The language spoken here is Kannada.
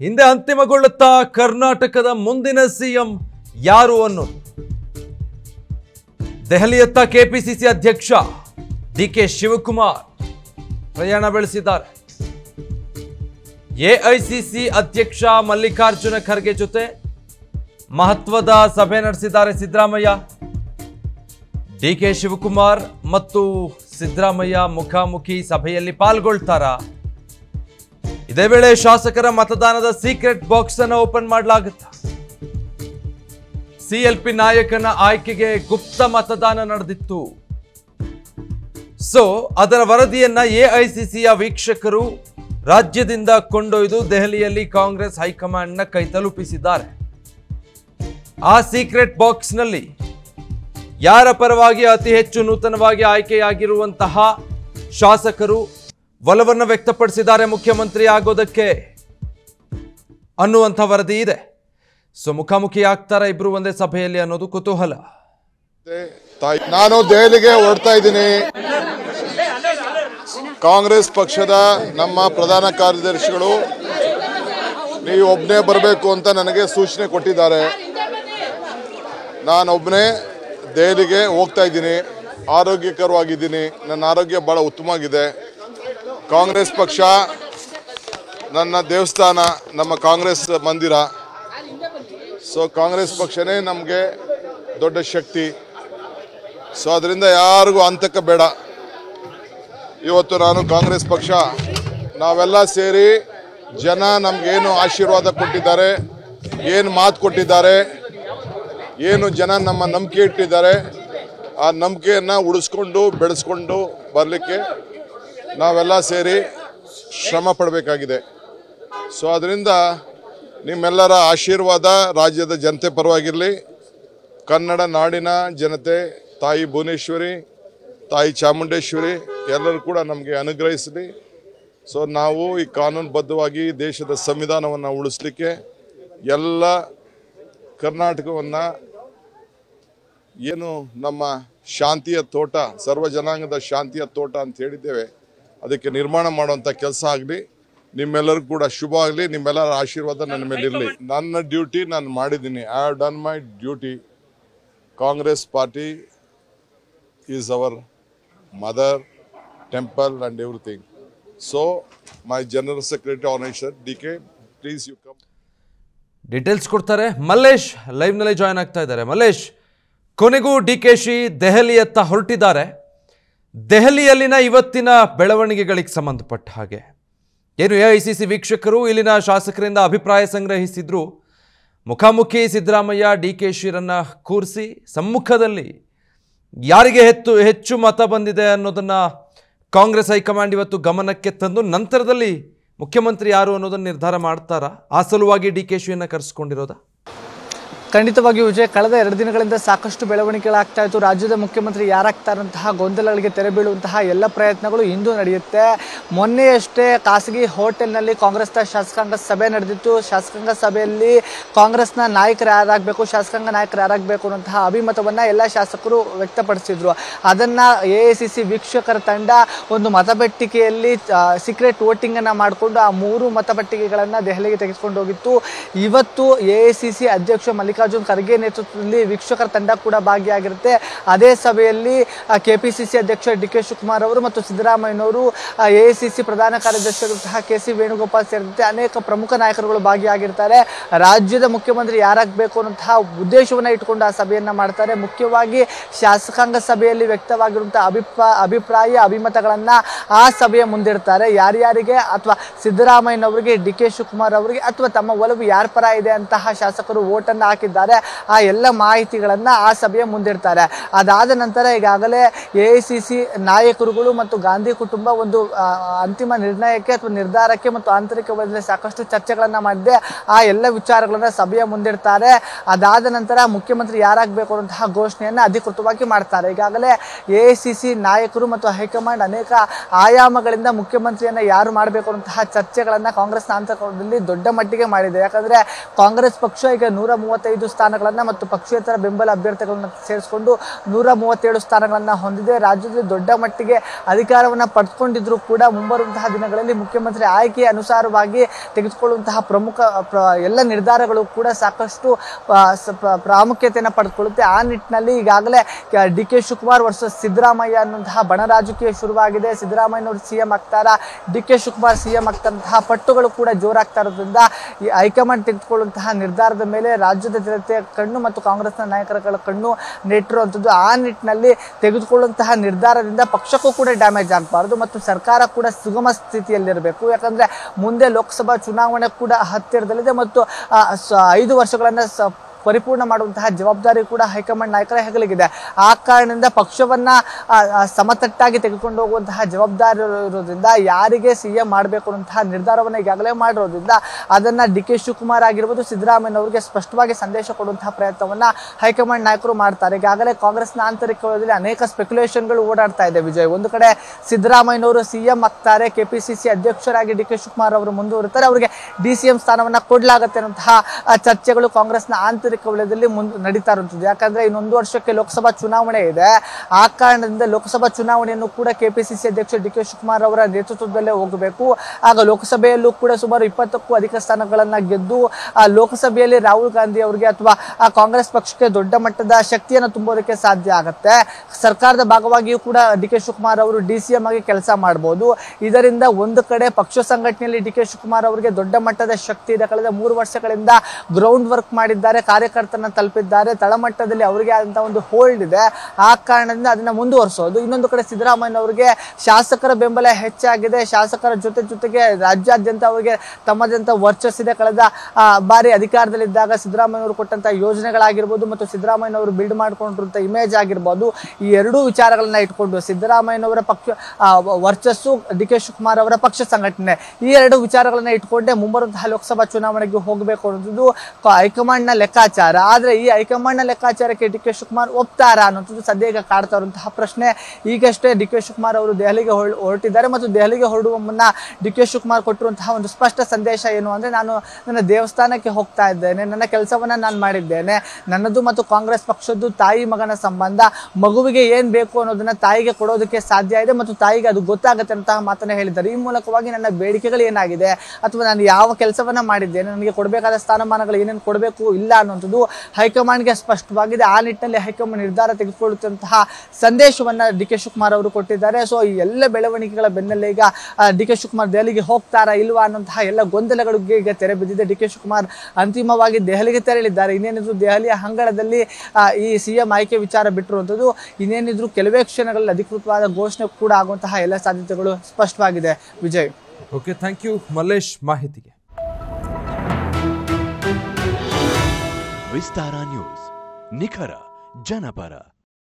ಹಿಂದೆ ಅಂತಿಮಗೊಳ್ಳುತ್ತಾ ಕರ್ನಾಟಕದ ಮುಂದಿನ ಸಿಎಂ ಯಾರು ಅನ್ನೋದು ದೆಹಲಿಯತ್ತ ಕೆಪಿಸಿಸಿ ಅಧ್ಯಕ್ಷ ಡಿ ಕೆ ಶಿವಕುಮಾರ್ ಪ್ರಯಾಣ ಬೆಳೆಸಿದ್ದಾರೆ ಎಐಸಿಸಿ ಅಧ್ಯಕ್ಷ ಮಲ್ಲಿಕಾರ್ಜುನ ಖರ್ಗೆ ಜೊತೆ ಮಹತ್ವದ ಸಭೆ ನಡೆಸಿದ್ದಾರೆ ಸಿದ್ದರಾಮಯ್ಯ ಡಿ ಕೆ ಶಿವಕುಮಾರ್ ಮತ್ತು ಸಿದ್ದರಾಮಯ್ಯ ಮುಖಾಮುಖಿ ಸಭೆಯಲ್ಲಿ ಪಾಲ್ಗೊಳ್ತಾರಾ ಇದೇ ವೇಳೆ ಶಾಸಕರ ಮತದಾನದ ಸೀಕ್ರೆಟ್ ಬಾಕ್ಸ್ ಅನ್ನು ಓಪನ್ ಮಾಡಲಾಗುತ್ತೆ ಸಿಎಲ್ಪಿ ನಾಯಕನ ಆಯ್ಕೆಗೆ ಗುಪ್ತ ಮತದಾನ ನಡೆದಿತ್ತು ಸೊ ಅದರ ವರದಿಯನ್ನ ಎಐಸಿಸಿಯ ವೀಕ್ಷಕರು ರಾಜ್ಯದಿಂದ ಕೊಂಡೊಯ್ದು ದೆಹಲಿಯಲ್ಲಿ ಕಾಂಗ್ರೆಸ್ ಹೈಕಮಾಂಡ್ನ ಕೈ ತಲುಪಿಸಿದ್ದಾರೆ ಆ ಸೀಕ್ರೆಟ್ ಬಾಕ್ಸ್ನಲ್ಲಿ ಯಾರ ಪರವಾಗಿ ಅತಿ ಹೆಚ್ಚು ನೂತನವಾಗಿ ಆಯ್ಕೆಯಾಗಿರುವಂತಹ ಶಾಸಕರು ಒಲವನ್ನು ವ್ಯಕ್ತಪಡಿಸಿದ್ದಾರೆ ಮುಖ್ಯಮಂತ್ರಿ ಆಗೋದಕ್ಕೆ ಅನ್ನುವಂಥ ವರದಿ ಇದೆ ಸೊ ಮುಖಾಮುಖಿ ಆಗ್ತಾರ ಇಬ್ರು ಒಂದೇ ಸಭೆಯಲ್ಲಿ ಅನ್ನೋದು ಕುತೂಹಲ ತಾಯಿ ನಾನು ದೆಹಲಿಗೆ ಹೊರಡ್ತಾ ಇದ್ದೀನಿ ಕಾಂಗ್ರೆಸ್ ಪಕ್ಷದ ನಮ್ಮ ಪ್ರಧಾನ ಕಾರ್ಯದರ್ಶಿಗಳು ನೀವು ಒಬ್ಬನೇ ಬರಬೇಕು ಅಂತ ನನಗೆ ಸೂಚನೆ ಕೊಟ್ಟಿದ್ದಾರೆ ನಾನು ಒಬ್ಬನೇ ದೆಹಲಿಗೆ ಹೋಗ್ತಾ ಇದ್ದೀನಿ ಆರೋಗ್ಯಕರವಾಗಿದ್ದೀನಿ ನನ್ನ ಆರೋಗ್ಯ ಭಾಳ ಉತ್ತಮವಾಗಿದೆ ಕಾಂಗ್ರೆಸ್ ಪಕ್ಷ ನನ್ನ ದೇವಸ್ಥಾನ ನಮ್ಮ ಕಾಂಗ್ರೆಸ್ ಮಂದಿರ ಸೊ ಕಾಂಗ್ರೆಸ್ ಪಕ್ಷನೇ ನಮಗೆ ದೊಡ್ಡ ಶಕ್ತಿ ಸೊ ಅದರಿಂದ ಯಾರಿಗೂ ಅಂತಕ ಬೇಡ ಇವತ್ತು ನಾನು ಕಾಂಗ್ರೆಸ್ ಪಕ್ಷ ನಾವೆಲ್ಲ ಸೇರಿ ಜನ ನಮಗೇನು ಆಶೀರ್ವಾದ ಕೊಟ್ಟಿದ್ದಾರೆ ಏನು ಮಾತು ಕೊಟ್ಟಿದ್ದಾರೆ ಏನು ಜನ ನಮ್ಮ ನಂಬಿಕೆ ಇಟ್ಟಿದ್ದಾರೆ ಆ ನಂಬಿಕೆಯನ್ನು ಉಳಿಸ್ಕೊಂಡು ಬೆಳೆಸ್ಕೊಂಡು ಬರಲಿಕ್ಕೆ ನಾವೆಲ್ಲ ಸೇರಿ ಶ್ರಮ ಪಡಬೇಕಾಗಿದೆ ಸೊ ಅದರಿಂದ ನಿಮ್ಮೆಲ್ಲರ ಆಶೀರ್ವಾದ ರಾಜ್ಯದ ಜನತೆ ಪರವಾಗಿರಲಿ ಕನ್ನಡ ನಾಡಿನ ಜನತೆ ತಾಯಿ ಭುವನೇಶ್ವರಿ ತಾಯಿ ಚಾಮುಂಡೇಶ್ವರಿ ಎಲ್ಲರೂ ಕೂಡ ನಮಗೆ ಅನುಗ್ರಹಿಸಲಿ ಸೊ ನಾವು ಈ ಕಾನೂನುಬದ್ಧವಾಗಿ ದೇಶದ ಸಂವಿಧಾನವನ್ನು ಉಳಿಸ್ಲಿಕ್ಕೆ ಎಲ್ಲ ಕರ್ನಾಟಕವನ್ನು ಏನು ನಮ್ಮ ಶಾಂತಿಯ ತೋಟ ಸರ್ವ ಜನಾಂಗದ ಶಾಂತಿಯ ತೋಟ ಅಂತ ಹೇಳಿದ್ದೇವೆ ಅದಕ್ಕೆ ನಿರ್ಮಾಣ ಮಾಡುವಂಥ ಕೆಲಸ ಆಗಲಿ ನಿಮ್ಮೆಲ್ಲರಿಗೂ ಕೂಡ ಶುಭ ಆಗಲಿ ನಿಮ್ಮೆಲ್ಲರ ಆಶೀರ್ವಾದ ನನ್ನ ಮೇಲೆ ಇರಲಿ ನನ್ನ ಡ್ಯೂಟಿ ನಾನು ಮಾಡಿದ್ದೀನಿ I have done my duty Congress party is our mother temple and everything so my general secretary organiser D K please you come details ಕೊಡ್ತಾರೆ ಮಲ್ಲೇಶ್ ಲೈವ್ನಲ್ಲೇ ಜಾಯ್ನ್ ಆಗ್ತಾ ಇದ್ದಾರೆ ಮಲ್ಲೇಶ್ ಕೊನೆಗೂ ಡಿ ಕೆ ಶಿ ದೆಹಲಿಯತ್ತ ಹೊರಟಿದ್ದಾರೆ ದೆಹಲಿಯಲ್ಲಿನ ಇವತ್ತಿನ ಬೆಳವಣಿಗೆಗಳಿಗೆ ಸಂಬಂಧಪಟ್ಟ ಹಾಗೆ ಏನು ಎ ಐ ಸಿ ಸಿ ವೀಕ್ಷಕರು ಇಲ್ಲಿನ ಶಾಸಕರಿಂದ ಅಭಿಪ್ರಾಯ ಸಂಗ್ರಹಿಸಿದ್ರು ಮುಖಾಮುಖಿ ಸಿದ್ದರಾಮಯ್ಯ ಡಿ ಕೆ ಶಿರನ್ನ ಕೂರಿಸಿ ಸಮ್ಮುಖದಲ್ಲಿ ಯಾರಿಗೆ ಹೆಚ್ಚು ಹೆಚ್ಚು ಮತ ಬಂದಿದೆ ಅನ್ನೋದನ್ನ ಕಾಂಗ್ರೆಸ್ ಹೈಕಮಾಂಡ್ ಇವತ್ತು ಗಮನಕ್ಕೆ ತಂದು ನಂತರದಲ್ಲಿ ಮುಖ್ಯಮಂತ್ರಿ ಯಾರು ಅನ್ನೋದನ್ನ ನಿರ್ಧಾರ ಮಾಡ್ತಾರಾ ಆ ಸಲುವಾಗಿ ಡಿ ಕೆ ಶಿಯನ್ನ ಕರೆಸ್ಕೊಂಡಿರೋದಾ ಖಂಡಿತವಾಗಿಯೂ ವಿಜಯ್ ಕಳೆದ ಎರಡು ದಿನಗಳಿಂದ ಸಾಕಷ್ಟು ಬೆಳವಣಿಗೆಗಳಾಗ್ತಾ ಇತ್ತು ರಾಜ್ಯದ ಮುಖ್ಯಮಂತ್ರಿ ಯಾರಾಗ್ತಾರಂತಹ ಗೊಂದಲಗಳಿಗೆ ತೆರೆ ಬೀಳುವಂತಹ ಎಲ್ಲ ಪ್ರಯತ್ನಗಳು ಇಂದು ನಡೆಯುತ್ತೆ ಮೊನ್ನೆಯಷ್ಟೇ ಖಾಸಗಿ ಹೋಟೆಲ್ನಲ್ಲಿ ಕಾಂಗ್ರೆಸ್ನ ಶಾಸಕಾಂಗ ಸಭೆ ನಡೆದಿತ್ತು ಶಾಸಕಾಂಗ ಸಭೆಯಲ್ಲಿ ಕಾಂಗ್ರೆಸ್ನ ನಾಯಕರು ಯಾರಾಗಬೇಕು ಶಾಸಕಾಂಗ ನಾಯಕರು ಯಾರಾಗಬೇಕು ಅನ್ನೋಂತಹ ಅಭಿಮತವನ್ನು ಎಲ್ಲ ಶಾಸಕರು ವ್ಯಕ್ತಪಡಿಸಿದ್ರು ಅದನ್ನು ಎ ಐ ಸಿ ಸಿ ವೀಕ್ಷಕರ ತಂಡ ಒಂದು ಮತಪೆಟ್ಟಿಗೆಯಲ್ಲಿ ಸೀಕ್ರೆಟ್ ವೋಟಿಂಗನ್ನು ಮಾಡಿಕೊಂಡು ಆ ಮೂರು ಮತಪೆಟ್ಟಿಗೆಗಳನ್ನು ದೆಹಲಿಗೆ ತೆಗೆದುಕೊಂಡು ಹೋಗಿತ್ತು ಇವತ್ತು ಎ ಐ ಸಿ ಸಿ ಅಧ್ಯಕ್ಷ ಮಲ್ಲಿಕಾರ್ಜುನ್ ಖರ್ಗೆ ನೇತೃತ್ವದಲ್ಲಿ ವೀಕ್ಷಕರ ತಂಡ ಕೂಡ ಭಾಗಿಯಾಗಿರುತ್ತೆ ಅದೇ ಸಭೆಯಲ್ಲಿ ಕೆ ಪಿ ಸಿ ಸಿ ಅಧ್ಯಕ್ಷ ಡಿ ಕೆ ಶಿವಕುಮಾರ್ ಅವರು ಮತ್ತು ಸಿದ್ದರಾಮಯ್ಯನವರು ಎ ಐ ಸಿ ಸಿ ಪ್ರಧಾನ ಕಾರ್ಯದರ್ಶಿಯಾದಂತಹ ಕೆ ಸಿ ವೇಣುಗೋಪಾಲ್ ಸೇರಿದಂತೆ ಅನೇಕ ಪ್ರಮುಖ ನಾಯಕರುಗಳು ಭಾಗಿಯಾಗಿರ್ತಾರೆ ರಾಜ್ಯದ ಮುಖ್ಯಮಂತ್ರಿ ಯಾರಾಗಬೇಕು ಅನ್ನೋಂತಹ ಉದ್ದೇಶವನ್ನು ಇಟ್ಕೊಂಡು ಆ ಸಭೆಯನ್ನ ಮಾಡ್ತಾರೆ ಮುಖ್ಯವಾಗಿ ಶಾಸಕಾಂಗ ಸಭೆಯಲ್ಲಿ ವ್ಯಕ್ತವಾಗಿರುವಂತಹ ಅಭಿಪ್ರಾಯ ಅಭಿಪ್ರಾಯ ಅಭಿಮತಗಳನ್ನ ಆ ಸಭೆಯ ಮುಂದಿಡ್ತಾರೆ ಯಾರ್ಯಾರಿಗೆ ಅಥವಾ ಸಿದ್ದರಾಮಯ್ಯನವರಿಗೆ ಡಿ ಕೆ ಶಿವಕುಮಾರ್ ಅವರಿಗೆ ಅಥವಾ ತಮ್ಮ ಒಲವು ಯಾರ ಪರ ಇದೆ ಅಂತಹ ಶಾಸಕರು ಓಟನ್ನು ಹಾಕಿದ್ದಾರೆ ಆ ಎಲ್ಲ ಮಾಹಿತಿಗಳನ್ನ ಆ ಸಭೆಯ ಮುಂದಿಡ್ತಾರೆ ಅದಾದ ನಂತರ ಈಗಾಗಲೇ ಎ ಐ ಸಿ ಸಿ ನಾಯಕರುಗಳು ಮತ್ತು ಗಾಂಧಿ ಕುಟುಂಬ ಒಂದು ಆ, ಅಂತಿಮ ನಿರ್ಣಯಕ್ಕೆ ಅಥವಾ ನಿರ್ಧಾರಕ್ಕೆ ಮತ್ತು ಆಂತರಿಕ ವಲಯದಲ್ಲಿ ಸಾಕಷ್ಟು ಚರ್ಚೆಗಳನ್ನ ಮಾಡಿದೆ ಆ ಎಲ್ಲ ವಿಚಾರಗಳನ್ನ ಸಭೆಯ ಮುಂದಿಡ್ತಾರೆ ಅದಾದ ನಂತರ ಮುಖ್ಯಮಂತ್ರಿ ಯಾರಾಗಬೇಕು ಅನ್ನುವಂತಹ ಘೋಷಣೆಯನ್ನು ಅಧಿಕೃತವಾಗಿ ಮಾಡ್ತಾರೆ ಈಗಾಗಲೇ ಎ ಐ ಸಿ ಸಿ ನಾಯಕರು ಮತ್ತು ಹೈಕಮಾಂಡ್ ಅನೇಕ ಆಯಾಮಗಳಿಂದ ಮುಖ್ಯಮಂತ್ರಿಯನ್ನ ಯಾರು ಮಾಡಬೇಕು ಅನ್ನುವಂತಹ ಚರ್ಚೆಗಳನ್ನ ಕಾಂಗ್ರೆಸ್ನ ಆಂತರಿಕದಲ್ಲಿ ದೊಡ್ಡ ಮಟ್ಟಿಗೆ ಮಾಡಿದೆ ಯಾಕಂದ್ರೆ ಕಾಂಗ್ರೆಸ್ ಪಕ್ಷ ಈಗ ನೂರ ಮೂವತ್ತೈದು ಐದು ಸ್ಥಾನಗಳನ್ನು ಮತ್ತು ಪಕ್ಷೇತರ ಬೆಂಬಲ ಅಭ್ಯರ್ಥಿಗಳನ್ನು ಸೇರಿಸಿಕೊಂಡು ನೂರ ಮೂವತ್ತೇಳು ಸ್ಥಾನಗಳನ್ನು ಹೊಂದಿದೆ ರಾಜ್ಯದಲ್ಲಿ ದೊಡ್ಡ ಮಟ್ಟಿಗೆ ಅಧಿಕಾರವನ್ನು ಪಡೆದುಕೊಂಡಿದ್ರು ಕೂಡ ಮುಂಬರುವಂತಹ ದಿನಗಳಲ್ಲಿ ಮುಖ್ಯಮಂತ್ರಿ ಆಯ್ಕೆ ಅನುಸಾರವಾಗಿ ತೆಗೆದುಕೊಳ್ಳುವಂತಹ ಪ್ರಮುಖ ಪ್ರ- ಎಲ್ಲ ನಿರ್ಧಾರಗಳು ಕೂಡ ಸಾಕಷ್ಟು ಆ, ಸ- ಪ್ರ- ಪ್ರಾಮುಖ್ಯತೆಯನ್ನು ಪಡೆದುಕೊಳ್ಳುತ್ತೆ ಆ ನಿಟ್ಟಿನಲ್ಲಿ ಈಗಾಗಲೇ D K Shivakumar versus Siddaramaiah ಅನ್ನುವಂತಹ ಬಣ ರಾಜಕೀಯ ಶುರುವಾಗಿದೆ ಸಿದ್ದರಾಮಯ್ಯನವರು ಸಿ ಎಂ ಆಗ್ತಾರ D K Shivakumar C M ಆಗ್ತಾರಂತಹ ಪಟ್ಟುಗಳು ಕೂಡ ಜೋರಾಗ್ತಾ ಇರೋದ್ರಿಂದ ಈ ಹೈಕಮಾಂಡ್ ತೆಗೆದುಕೊಳ್ಳುವಂತಹ ನಿರ್ಧಾರದ ಮೇಲೆ ರಾಜ್ಯದ ಜನತೆಯ ಕಣ್ಣು ಮತ್ತು ಕಾಂಗ್ರೆಸ್ನ ನಾಯಕರುಗಳ ಕಣ್ಣು ನೆಟ್ಟಿರುವಂಥದ್ದು ಆ ನಿಟ್ಟಿನಲ್ಲಿ ತೆಗೆದುಕೊಳ್ಳುವಂತಹ ನಿರ್ಧಾರದಿಂದ ಪಕ್ಷಕ್ಕೂ ಕೂಡ ಡ್ಯಾಮೇಜ್ ಆಗಬಾರ್ದು ಮತ್ತು ಸರ್ಕಾರ ಕೂಡ ಸುಗಮ ಸ್ಥಿತಿಯಲ್ಲಿರಬೇಕು ಯಾಕಂದ್ರೆ ಮುಂದೆ ಲೋಕಸಭಾ ಚುನಾವಣೆ ಕೂಡ ಹತ್ತಿರದಲ್ಲಿದೆ ಮತ್ತು ಆ, ಸ- ಐದು ವರ್ಷಗಳನ್ನ ಸ ಪರಿಪೂರ್ಣ ಮಾಡುವಂತಹ ಜವಾಬ್ದಾರಿ ಕೂಡ ಹೈಕಮಾಂಡ್ ನಾಯಕರ ಹೆಗಲಿಗಿದೆ ಆ ಕಾರಣದಿಂದ ಪಕ್ಷವನ್ನ ಆ, ಆ, ಸಮತಟ್ಟಾಗಿ ತೆಗೆದುಕೊಂಡು ಹೋಗುವಂತಹ ಜವಾಬ್ದಾರಿ ಇರೋದ್ರಿಂದ ಯಾರಿಗೆ ಸಿ ಎಂ ಮಾಡಬೇಕು ಅನ್ನುವಂತಹ ನಿರ್ಧಾರವನ್ನು ಈಗಾಗಲೇ ಮಾಡಿರೋದ್ರಿಂದ ಅದನ್ನ ಡಿ ಕೆ ಶಿವಕುಮಾರ್ ಆಗಿರ್ಬೋದು ಸಿದ್ದರಾಮಯ್ಯನವರಿಗೆ ಸ್ಪಷ್ಟವಾಗಿ ಸಂದೇಶ ಕೊಡುವಂತಹ ಪ್ರಯತ್ನವನ್ನ ಹೈಕಮಾಂಡ್ ನಾಯಕರು ಮಾಡ್ತಾರೆ ಈಗಾಗಲೇ ಕಾಂಗ್ರೆಸ್ನ ಆಂತರಿಕ ವಲಯದಲ್ಲಿ ಅನೇಕ ಸ್ಪೆಕ್ಯುಲೇಷನ್ಗಳು ಓಡಾಡ್ತಾ ಇದೆ ವಿಜಯ್ ಒಂದು ಕಡೆ ಸಿದ್ದರಾಮಯ್ಯನವರು ಸಿ ಎಂ ಆಗ್ತಾರೆ ಕೆಪಿಸಿಸಿ ಅಧ್ಯಕ್ಷರಾಗಿ ಡಿ ಕೆ ಶಿವಕುಮಾರ್ ಅವರು ಮುಂದುವರಿತಾರೆ ಅವರಿಗೆ ಡಿ ಸಿ ಎಂ ಸ್ಥಾನವನ್ನ ಕೊಡ್ಲಾಗತ್ತೆ ಅನ್ನುವಂತಹ ಆ, ಚರ್ಚೆಗಳು ಕಾಂಗ್ರೆಸ್ನ ಆಂತರಿಕ ವಲಯದಲ್ಲಿ ಮುಂದೆ ನಡೀತಾ ಇರುವಂಥದ್ದು ಯಾಕಂದ್ರೆ ಇನ್ನೊಂದು ವರ್ಷಕ್ಕೆ ಲೋಕಸಭಾ ಚುನಾವಣೆ ಇದೆ ಆ ಕಾರಣದಿಂದ ಲೋಕಸಭಾ ಚುನಾವಣೆಯನ್ನು ಕೂಡ ಕೆಪಿಸಿಸಿ ಅಧ್ಯಕ್ಷ ಡಿ ಕೆ ಶಿವಕುಮಾರ್ ಅವರ ನೇತೃತ್ವದಲ್ಲೇ ಹೋಗಬೇಕು ಆಗ ಲೋಕಸಭೆಯಲ್ಲೂ ಕೂಡ ಸುಮಾರು ಇಪ್ಪತ್ತಕ್ಕೂ ಅಧಿಕ ಸ್ಥಾನಗಳನ್ನ ಗೆದ್ದು ಆ ಲೋಕಸಭೆಯಲ್ಲಿ ರಾಹುಲ್ ಗಾಂಧಿ ಅವರಿಗೆ ಅಥವಾ ಆ ಕಾಂಗ್ರೆಸ್ ಪಕ್ಷಕ್ಕೆ ದೊಡ್ಡ ಮಟ್ಟದ ಶಕ್ತಿಯನ್ನು ತುಂಬೋದಕ್ಕೆ ಸಾಧ್ಯ ಆಗುತ್ತೆ ಸರ್ಕಾರದ ಭಾಗವಾಗಿಯೂ ಕೂಡ ಡಿ ಕೆ ಶಿವಕುಮಾರ್ ಅವರು ಡಿ ಸಿ ಎಂ ಆಗಿ ಕೆಲಸ ಮಾಡಬಹುದು ಇದರಿಂದ ಒಂದು ಕಡೆ ಪಕ್ಷ ಸಂಘಟನೆಯಲ್ಲಿ ಡಿ ಕೆ ಶಿವಕುಮಾರ್ ಅವರಿಗೆ ದೊಡ್ಡ ಮಟ್ಟದ ಶಕ್ತಿ ಇದೆ ಕಳೆದ ಮೂರು ವರ್ಷಗಳಿಂದ ಗ್ರೌಂಡ್ ವರ್ಕ್ ಮಾಡಿದ್ದಾರೆ ಕಾರ್ಯಕರ್ತರನ್ನ ತಲುಪಿದ್ದಾರೆ ತಳಮಟ್ಟದಲ್ಲಿ ಅವರಿಗೆ ಆದಂತಹ ಒಂದು ಹೋಲ್ಡ್ ಇದೆ ಆ ಕಾರಣದಿಂದ ಅದನ್ನ ಮುಂದುವರಿಸೋದು ಇನ್ನೊಂದು ಕಡೆ ಸಿದ್ದರಾಮಯ್ಯ ಶಾಸಕರ ಬೆಂಬಲ ಹೆಚ್ಚಾಗಿದೆ ಶಾಸಕರ ಜೊತೆ ಜೊತೆಗೆ ರಾಜ್ಯಾದ್ಯಂತ ಅವರಿಗೆ ತಮ್ಮದಂತ ವರ್ಚಸ್ಸಿದೆ ಕಳೆದ ಆ, ಬಾರಿ ಅಧಿಕಾರದಲ್ಲಿದ್ದಾಗ ಸಿದ್ದರಾಮಯ್ಯವರು ಕೊಟ್ಟಂತ ಯೋಜನೆಗಳಾಗಿರ್ಬೋದು ಮತ್ತು ಸಿದ್ದರಾಮಯ್ಯನವರು ಬಿಲ್ಡ್ ಮಾಡ್ಕೊಂಡಿರುವಂತ ಇಮೇಜ್ ಆಗಿರ್ಬೋದು ಈ ಎರಡೂ ವಿಚಾರಗಳನ್ನ ಇಟ್ಕೊಂಡು ಸಿದ್ದರಾಮಯ್ಯನವರ ಪಕ್ಷ ಆ, ವರ್ಚಸ್ಸು ಡಿ ಕೆ ಶಿವಕುಮಾರ್ ಅವರ ಪಕ್ಷ ಸಂಘಟನೆ ಈ ಎರಡು ವಿಚಾರಗಳನ್ನ ಇಟ್ಕೊಂಡೇ ಮುಂಬರುವಂತಹ ಲೋಕಸಭಾ ಚುನಾವಣೆಗೆ ಹೋಗಬೇಕು ಅನ್ನೋದು ಕ- ಹೈಕಮಾಂಡ್ನ ಲೆಕ್ಕಾಚಾರ ಆದ್ರೆ ಈ ಹೈಕಮಾಂಡ್ನ ಲೆಕ್ಕಾಚಾರಕ್ಕೆ ಡಿ ಕೆ ಶಿವಕುಮಾರ್ ಒಪ್ತಾರಾ ಅನ್ನೋದು ಸದ್ಯ ಈಗ ಕಾಡ್ತಾ ಇರುವಂತಹ ಪ್ರಶ್ನೆ ಈಗಷ್ಟೇ ಡಿ ಕೆ ಶಿವಕುಮಾರ್ ಅವರು ದೆಹಲಿಗೆ ಹೊರಡ್- ಹೊರಟಿದ್ದಾರೆ ಮತ್ತು ದೆಹಲಿಗೆ ಹೊರಡುವ ಮುನ್ನ ಡಿ ಕೆ ಶಿವಕುಮಾರ್ ಕೊಟ್ಟಿರುವಂತಹ ಒಂದು ಸ್ಪಷ್ಟ ಸಂದೇಶ ಏನು ಅಂದ್ರೆ ನಾನು ನನ್ನ ದೇವಸ್ಥಾನಕ್ಕೆ ಹೋಗ್ತಾ ಇದ್ದೇನೆ ನನ್ನ ಕೆಲಸವನ್ನ ನಾನು ಮಾಡಿದ್ದೇನೆ ನನ್ನದು ಮತ್ತು ಕಾಂಗ್ರೆಸ್ ಪಕ್ಷದ್ದು ತಾಯಿ ಮಗನ ಸಂಬಂಧ ಮಗುವಿಗೆ ಏನ್ ಬೇಕು ಅನ್ನೋದನ್ನ ತಾಯಿಗೆ ಕೊಡೋದಕ್ಕೆ ಸಾಧ್ಯ ಇದೆ ಮತ್ತು ತಾಯಿಗೆ ಅದು ಗೊತ್ತಾಗುತ್ತೆ ಅಂತ ಮಾತನ್ನ ಹೇಳಿದ್ದಾರೆ ಈ ಮೂಲಕವಾಗಿ ನನ್ನ ಬೇಡಿಕೆಗಳು ಏನಾಗಿದೆ ಅಥವಾ ನಾನು ಯಾವ ಕೆಲಸವನ್ನ ಮಾಡಿದ್ದೇನೆ ನನಗೆ ಕೊಡಬೇಕಾದ ಸ್ಥಾನಮಾನಗಳು ಏನೇನು ಕೊಡಬೇಕು ಇಲ್ಲ ಅನ್ನುವಂಥದ್ದು ಹೈಕಮಾಂಡ್ಗೆ ಸ್ಪಷ್ಟವಾಗಿದೆ ಆ ನಿಟ್ಟಿನಲ್ಲಿ ಹೈಕಮಾಂಡ್ ನಿರ್ಧಾರ ತೆಗೆದುಕೊಳ್ಳುವಂತಹ ಸಂದೇಶವನ್ನ ಡಿ ಕೆ ಶಿವಕುಮಾರ್ ಅವರು ಕೊಟ್ಟಿದ್ದಾರೆ ಸೊ ಈ ಎಲ್ಲ ಬೆಳವಣಿಗೆಗಳ ಬೆನ್ನಲ್ಲೇ ಈಗ ಡಿ ಕೆ ಶಿವಕುಮಾರ್ ದೆಹಲಿಗೆ ಹೋಗ್ತಾರಾ ಇಲ್ವಾ ಅನ್ನುವಂತಹ ಎಲ್ಲ ಗೊಂದಲಗಳಿಗೆ ಈಗ ತೆರೆ ಬಿದ್ದಿದೆ ಡಿ ಕೆ ಶಿವಕುಮಾರ್ ಅಂತಿಮವಾಗಿ ದೆಹಲಿಗೆ ತೆರಳಿದ್ದಾರೆ ಇನ್ನೇನಿದ್ರು ದೆಹಲಿಯ ಅಂಗಳದಲ್ಲಿ ಆ, ಈ ಸಿ ಎಂ ಆಯ್ಕೆ ವಿಚಾರ ಬಿಟ್ಟಿರುವಂಥದ್ದು ಇನ್ನೇನಿದ್ರು ಕೆಲವೇ ಕ್ಷಣಗಳಲ್ಲಿ ಅಧಿಕೃತವಾದ ಘೋಷಣೆ ಕೂಡ ಆಗುವಂತಹ ಎಲ್ಲ ಸಾಧ್ಯತೆಗಳು ಸ್ಪಷ್ಟವಾಗಿದೆ Vijay okay thank you Mallesh ಮಾಹಿತಿಗೆ ವಿಸ್ತಾರ ನ್ಯೂಸ್ ನಿಖರ ಜನಪರ